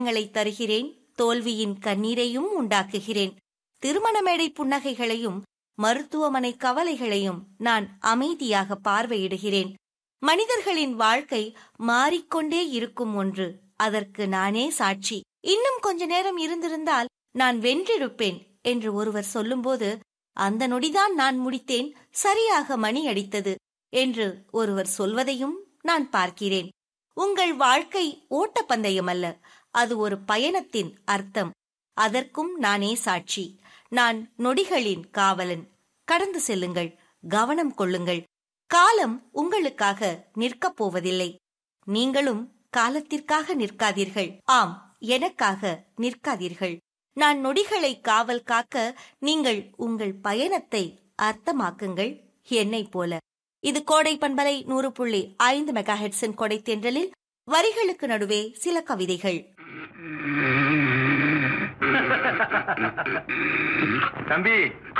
ங்களை தருகிறேன் தோல்வியின் கண்ணீரையும் உண்டாக்குகிறேன் திருமண மேடை புன்னகைகளையும் மருத்துவமனை கவலைகளையும் நான் அமைதியாக பார்வையிடுகிறேன் மனிதர்களின் வாழ்க்கை மாறிக்கொண்டே இருக்கும் ஒன்று அதற்கு நானே சாட்சி இன்னும் கொஞ்ச நேரம் இருந்திருந்தால் நான் வென்றிருப்பேன் என்று ஒருவர் சொல்லும்போது அந்த நொடிதான் நான் முடித்தேன் சரியாக மணி அடித்தது என்று ஒருவர் சொல்வதையும் நான் பார்க்கிறேன் உங்கள் வாழ்க்கை ஓட்டப்பந்தயம் அல்ல அது ஒரு பயணத்தின் அர்த்தம் அதற்கும் நானே சாட்சி நான் நொடிகளின் காவலன் கடந்து செல்லுங்கள் கவனம் கொள்ளுங்கள் காலம் உங்களுக்காக நிற்கப் போவதில்லை நீங்களும் காலத்திற்காக நிற்காதீர்கள் ஆம் எனக்காக நிற்காதீர்கள் நான் நொடிகளை காவல் காக்க நீங்கள் உங்கள் பயணத்தை அர்த்தமாக்குங்கள் என்னைப் போல இது கோடை பண்பலை நூறு புள்ளி ஐந்து மெகா ஹெட்ஸின் கொடை தென்றலில் வரிகளுக்கு நடுவே சில கவிதைகள் தம்பி